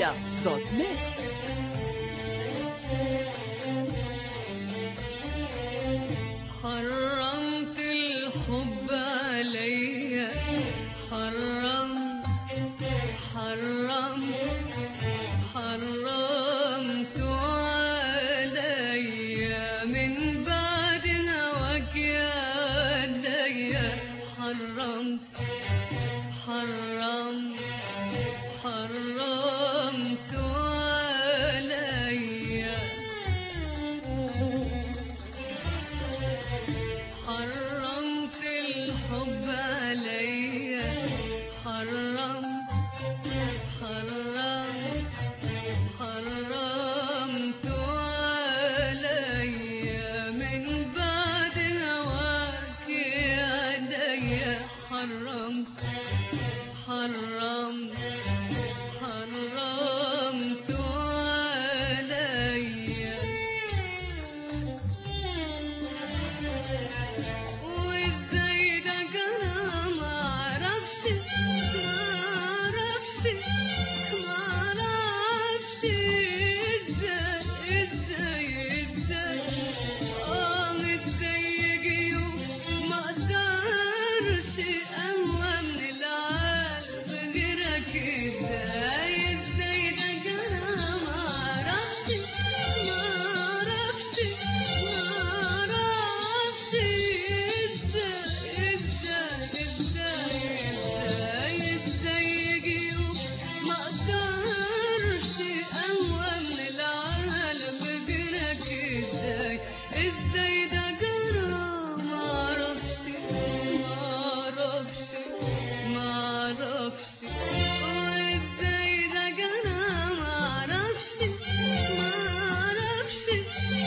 العربية دوت نت حرمت الحب عليا حرمت حرمت حرمت عليا من بعد هواك يا ليا حرمت حرمت حرمت عليا حرمت الحب عليا حرمت حرمت حرمت عليا من بعد هواك يا ليا حرمت حرمت حرمت عليا وازاي ده جرى معرفش معرفش معرفش ازاي ازاي ازاي اه ازاي يجي يوم ما اقدرش اهوى من العالم غيرك ازاي ازاي ده جرى معرفش معرفش معرفش ازاي ازاي ازاي ازاي ازاي يجي يوم ما اقدرش اهوى من العالم غيرك ازاي ازاي ده جرى معرفش معرفش معرفش وازاي ده جرى معرفش معرفش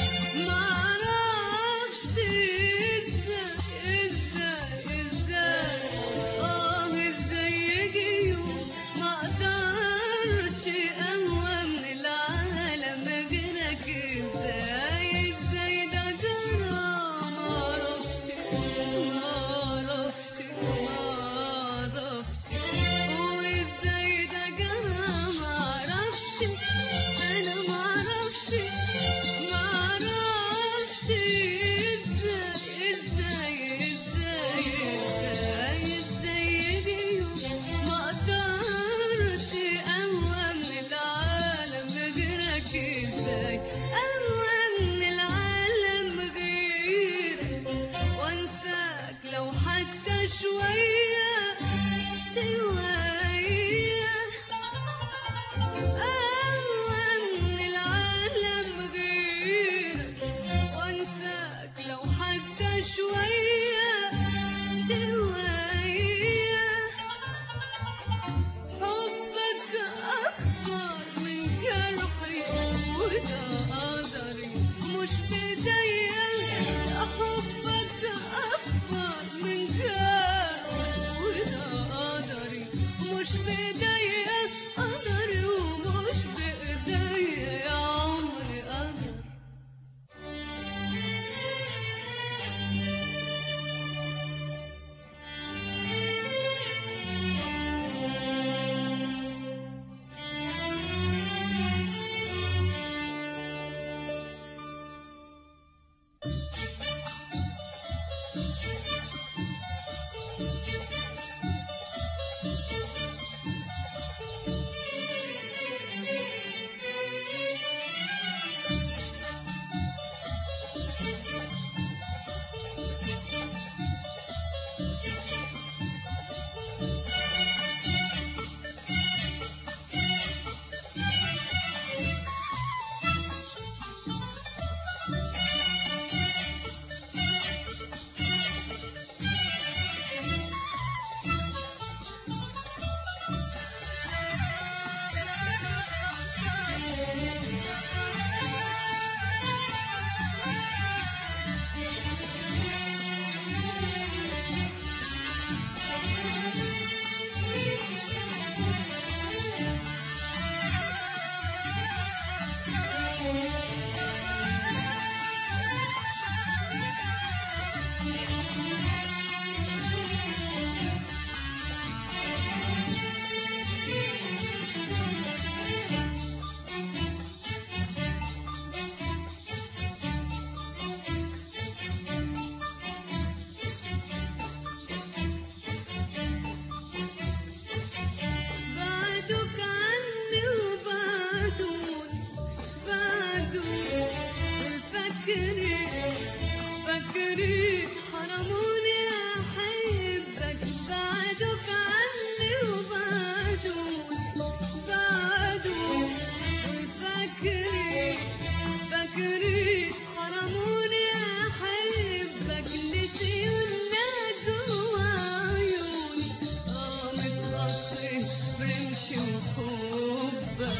معرفش ازاي ازاي ازاي اه ازاي يجي يوم ما اقدرش اهوى من العالم غيرك ازاي ازاي ده جرى معرفش معرفش معرفش وازاي ده جرى معرفش انا معرفش معرفش ازاي ازاي ازاي ازاي ازاي يجي يوم ما اقدرش اهوى من العالم غيرك ازاي اهوى من العالم غيرك وانساك لو حتى شوية شوية أهوى من العالم غيرك وانساك لو حتى شوية شوية حبك أكبر من جرحي وده قدري مش بإيديا حبك أكبر من جرحي وده قدري مش بإيديا قدري ومش بإيديا يا عمري قدر حرموني أحبك بعدك عني وبعدوني بعدوني فاكرين فاكرين حرموني أحبك نسيونا جوا عيوني آه متغطي برمشي وحبك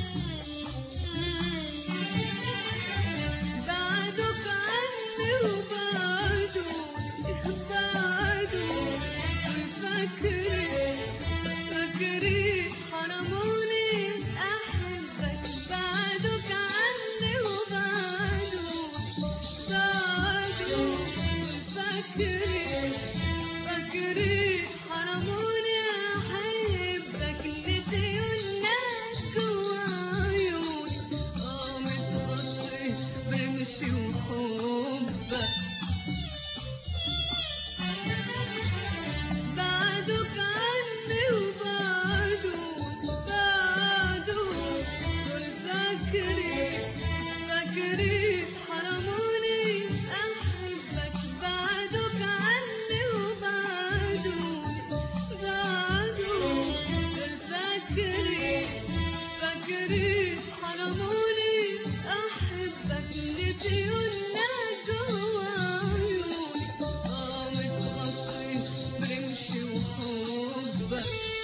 بعدك عني وبعدوني بعدوني فاكرين فاكرين حرموني أحبك بعدك عني وبعدوني بعدوني فاكرين فاكرين حرموني أحبك نسيونا جوا عيوني آه متغطي برمشي وحبك بعدك عني وبعدون بعدون دول فاكرين فاكرين حرموني أحبك بعدك عني وبعدون بعدون دول فاكرين فاكرين حرموني أحبك نسيونا جوا عيوني آه متغطي برمشي وحبك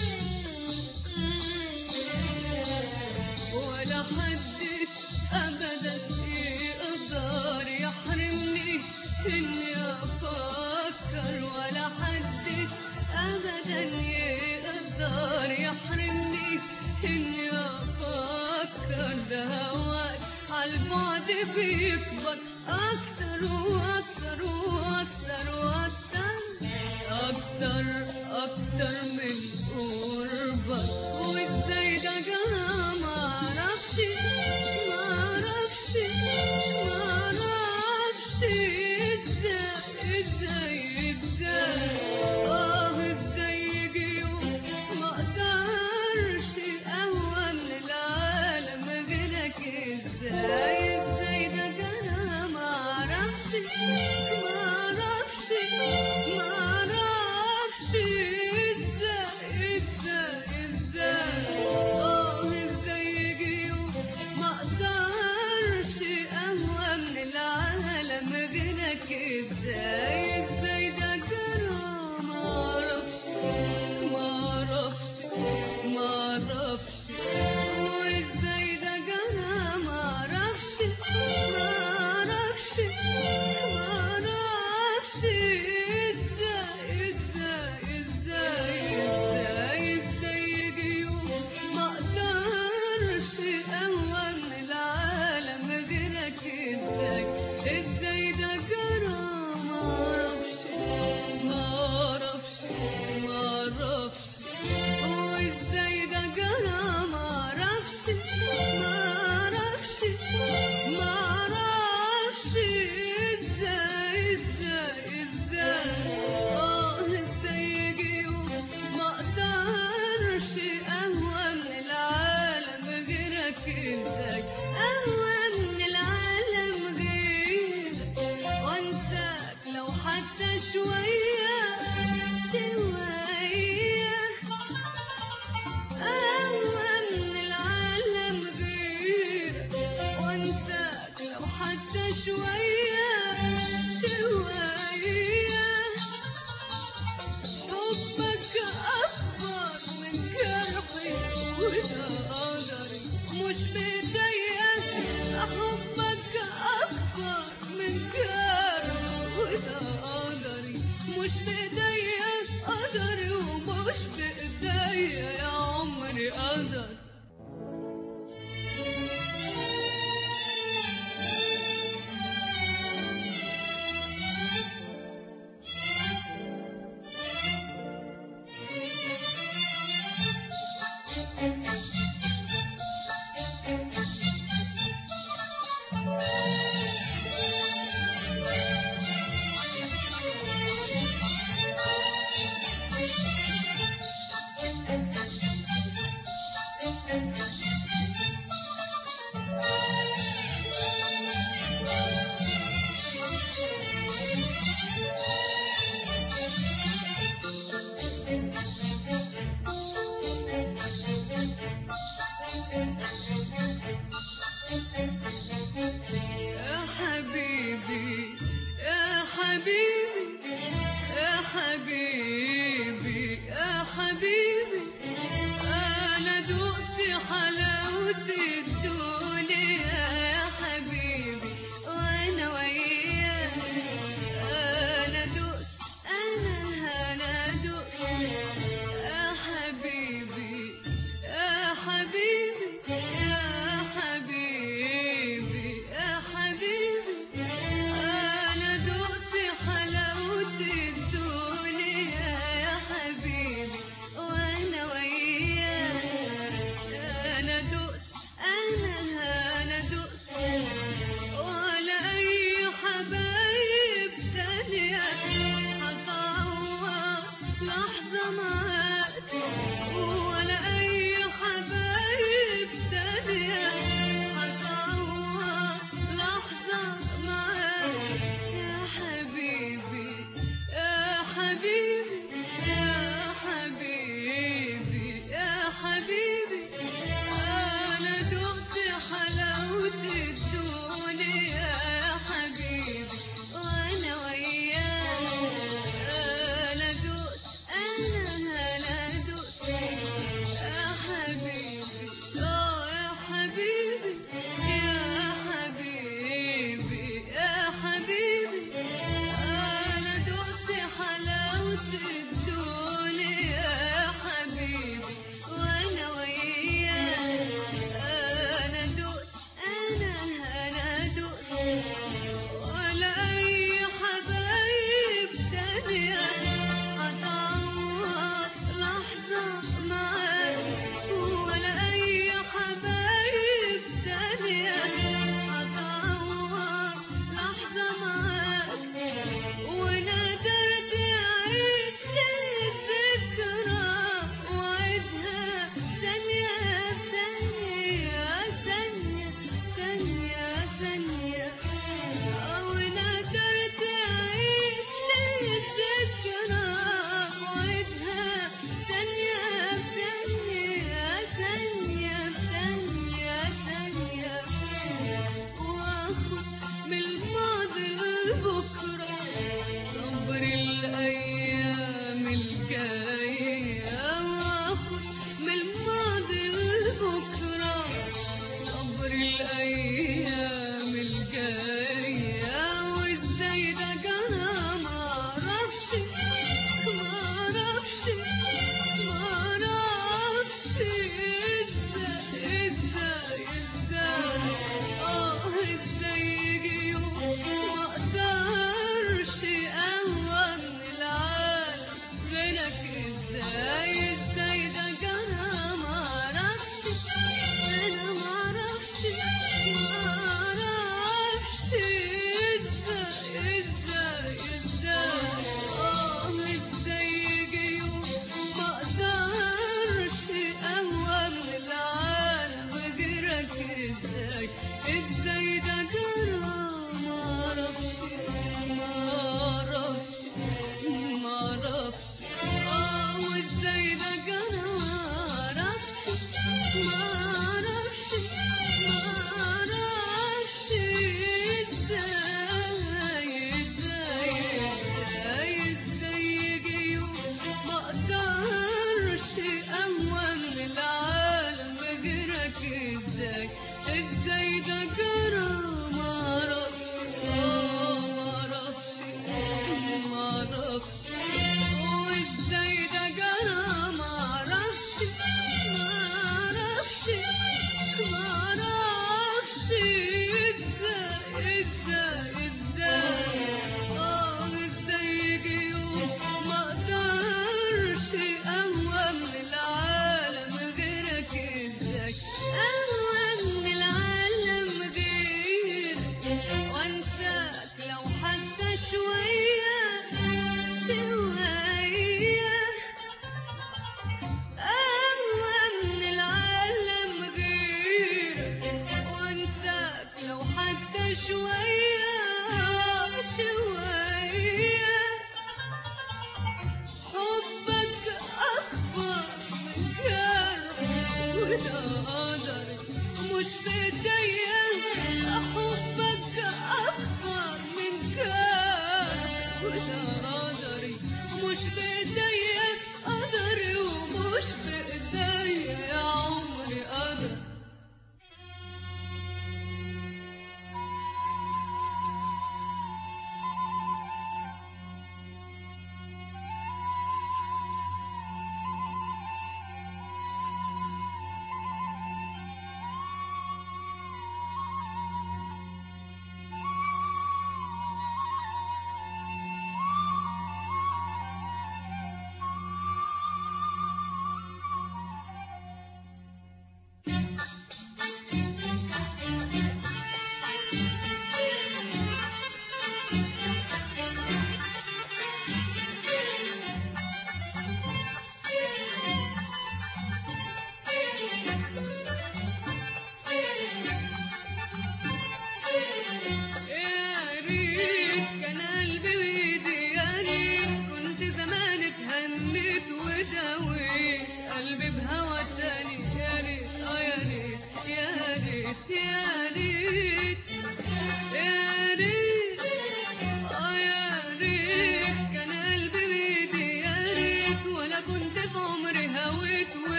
ولا حدش ابدا يقدر يحرمني اني افكر ولا حدش ابدا يقدر يحرمني اني افكر ده هواك عالبعد بيكبر اكتر واكتر واكتر واكتر اكتر اكتر من قربك وازاي ده جرى معرفش معرفش معرفش ازاي ازاي ازاي اه ازاي يجي يوم ما اقدرش اهوى من العالم غيرك ازاي ازاي ده جرى معرفش معرفش معرفش ازاي ازاي ازاي اه ازاي يجي يوم ما اقدرش اهوى من العالم غيرك ازاي ازاي ده جرى معرفش معرفش معرفش وازاي ده جرى معرفش معرفش معرفش ازاي ازاي ازاي ازاي ازاي يجي يوم ما اقدرش اهوى من العالم غيرك ازاي ازاي ده جرى معرفش معرفش معرفش وازاي ده جرى معرفش معرفش معرفش ازاي ازاي ازاي اه ازاي يجي يوم ما اقدرش اهوى من العالم غيرك ازاي اهوى من العالم غيرك وانساك لو حتى شوية شوية أهوى من العالم غيرك وانساك لو حتى شوية شوية حبك أكبر من جرحي وده قدري مش بإيديا حبك أكبر من جرحي وده قدري مش بإيديا قدري ومش بإيديا يا عمري قدر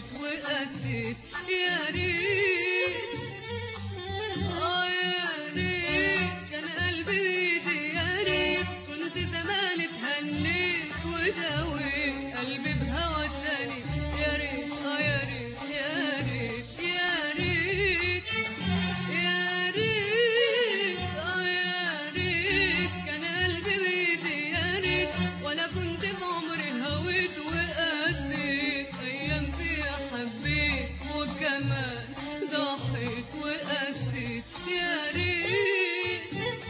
وقسيت يا ريت اه يا ريت كان قلبي بيدي يا ريت كنت زمان اتهنيت وداويت قلبي بهوى تاني يا ريت اه يا ريت يا ريت يا ريت يا ريت اه يا ريت كان قلبي بيدي يا ريت ولا كنت بعمري هويت وقاسيت ايام فيها حبيت وكمان ضحيت وقاسيت يا ريت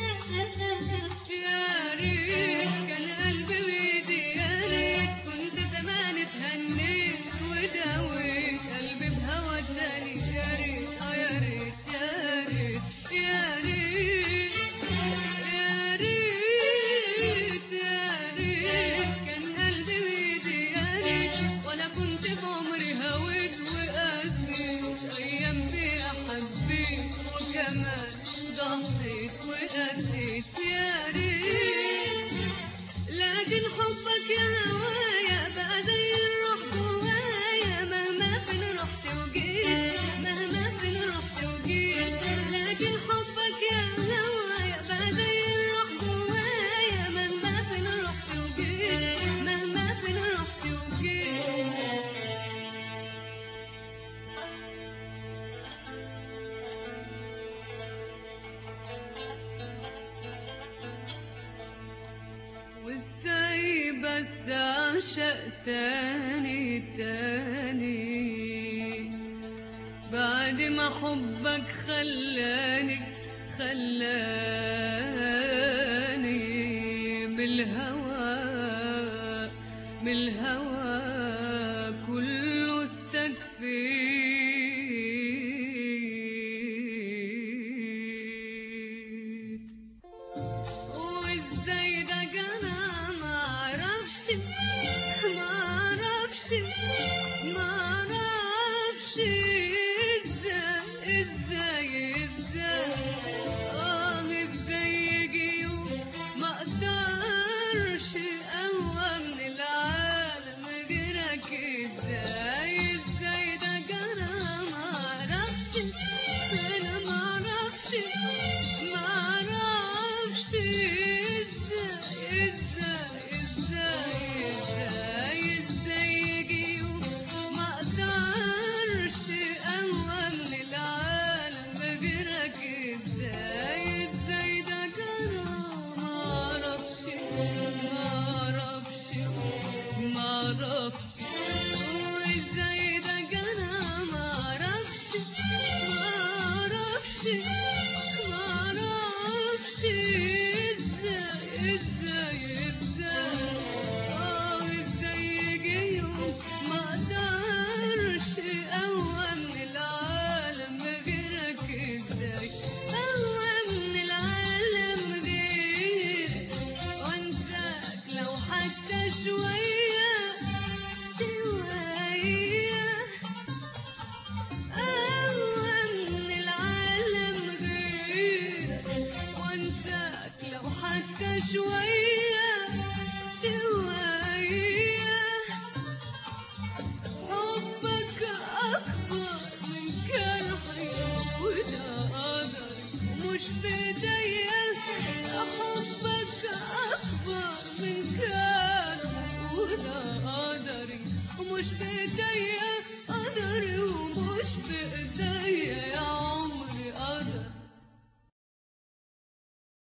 يا ريت كان قلبي بيدي يا ريت كنت زمان اتهنيت وداويت قلبي بهوى تاني يا ريت اه يا ريت يا ريت يا ريت يا ريت يا ريت كان قلبي بيدي يا ريت ولا كنت بعمري هويت وقاسيت ايام فيها حبيت وكمان ضحيت وقاسيت يا ريت لكن حبك يا هوايا بقى زي الروح جوايا مهما فين رحت وجيت مهما فين رحت وجيت لكن حبك يا هوايا بقى زي الروح جوايا مهما فين رحت وجيت مهما فين رحت وجيت وازاي بس اعشق تاني تاني بعد ما حبك خلاني خلاني بالهوى بالهوى كله استكفيت وازاي ده جرى معرفش معرفش معرفش ازاي ازاي ازاي اه ازاي يجي يوم ما اقدرش اقوى من العالم غيرك ازاي ازاي ده جرى معرفش انا معرفش معرفش ازاي ازاي ازاي ازاي ازاي يجي يوم ما اقدرش اقوى من العالم غيرك ازاي ازاي ده جرى معرفش معرفش معرفش وازاي ده جرى معرفش معرفش معرفش ازاي ازاي ازاي اه ازاي يجي يوم ما اقدرش اقوى من العالم غيرك ازاي اقوى من العالم غيرك وانساك لو حتى شويه شويه أقوى من العالم غيرك وانساك لو حتى شوية شوية حبك أكبر من جرحي وده قدر مش بإيديا حبك أكبر من جرحي وده قدري ومش بإيديا